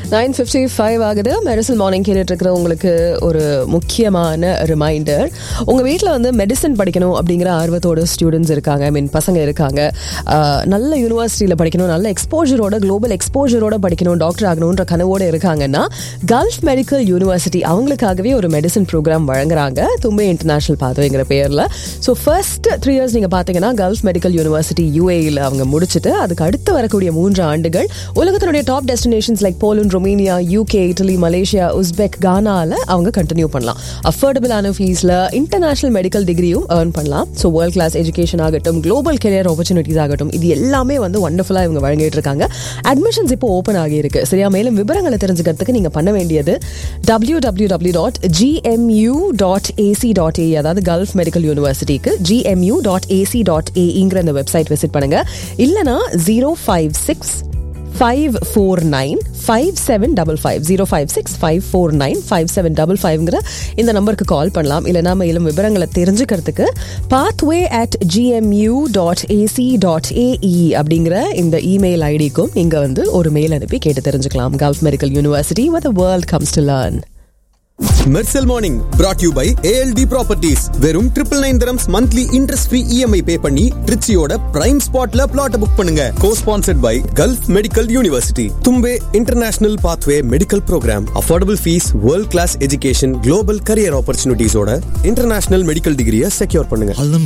nine fifty five ஆகுது medicine morning கேட்டுட்டு இருக்கிற உங்களுக்கு ஒரு முக்கியமான ரிமைண்டர் உங்கள் வீட்டில் வந்து மெடிசன் படிக்கணும் அப்படிங்கிற ஆர்வத்தோட ஸ்டூடெண்ட்ஸ் இருக்காங்க ஐ மீன் பசங்க இருக்காங்க ஆஹ், நல்ல யூனிவர்சிட்டியில் படிக்கணும் நல்ல எக்ஸ்போஜரோட குளோபல் எக்ஸ்போஜரோட படிக்கணும் டாக்டர் ஆகணுன்ற கனவோட இருக்காங்கன்னா கல்ஃப் மெடிக்கல் யூனிவர்சிட்டி அவங்களுக்காகவே ஒரு மெடிசன் ப்ரோக்ராம் வழங்குறாங்க தும்பை இன்டர்நேஷனல் பாத்வேங்கிற பேரில் ஸோ ஃபர்ஸ்ட் த்ரீ இயர்ஸ் நீங்கள் பார்த்தீங்கன்னா கல்ஃப் மெடிக்கல் யூனிவர்சிட்டி யூஏயில் அவங்க முடிச்சுட்டு அதுக்கு அடுத்து வரக்கூடிய மூன்று ஆண்டுகள் உலகத்தினுடைய top destinations like Poland Romania UK Italy Malaysia உஸ்பெக் கானால அவங்க கண்டினியூ பண்ணலாம் அஃபோர்டபுளான ஃபீஸில் இன்டர்நேஷனல் மெடிக்கல் டிகிரியும் ஏர்ன் பண்ணலாம் ஸோ வேர்ல்ட் கிளாஸ் எஜுகேஷன் ஆகட்டும் குளோபல் கெரியர் ஆப்பர்ச்சுனிட்டிஸ் ஆகட்டும் இது எல்லாமே வந்து ஒண்டர்ஃபுல்லாக இவங்க வழங்கிட்டு இருக்காங்க அட்மிஷன்ஸ் இப்போ ஓப்பன் ஆகியிருக்கு சரியா மேலும் விவரங்களை தெரிஞ்சுக்கிறதுக்கு நீங்கள் பண்ண வேண்டியது W W W dot GMU dot AC dot A அதாவது கல்ஃப் மெடிக்கல் யூனிவர்சிட்டிக்கு ஜிஎம்யூ டாட் ஏசி டாட் ஏங்கிற அந்த வெப்சைட் விசிட் பண்ணுங்க இல்லைனா zero five six five four nine five seven double five zero five six five four nine five seven double ஃபைவ்ங்கிற இந்த நம்பருக்கு call பண்ணலாம் இல்லைனா மேலும் விவரங்களை தெரிஞ்சுக்கிறதுக்கு pathway at GMU dot AC dot AE அப்படிங்கிற இந்த இமெயில் ஐடிக்கும் நீங்கள் வந்து ஒரு மெயில் அனுப்பி கேட்டு தெரிஞ்சுக்கலாம் Gulf Medical University what the world comes to learn Mersal morning brought you by ALT properties வெறும் triple nine terms monthly interest free EMI pay பண்ணி ட்ரிச்சியோட பிரைம் ஸ்பாட்ல பிளாட் புக் பண்ணுங்க co sponsored by Gulf Medical University Thumbay international pathway medical program affordable fees world class education global career ஆப்பர்ச்சுனிட்டிஸோட international medical டிகிரியை secure பண்ணுங்க Alum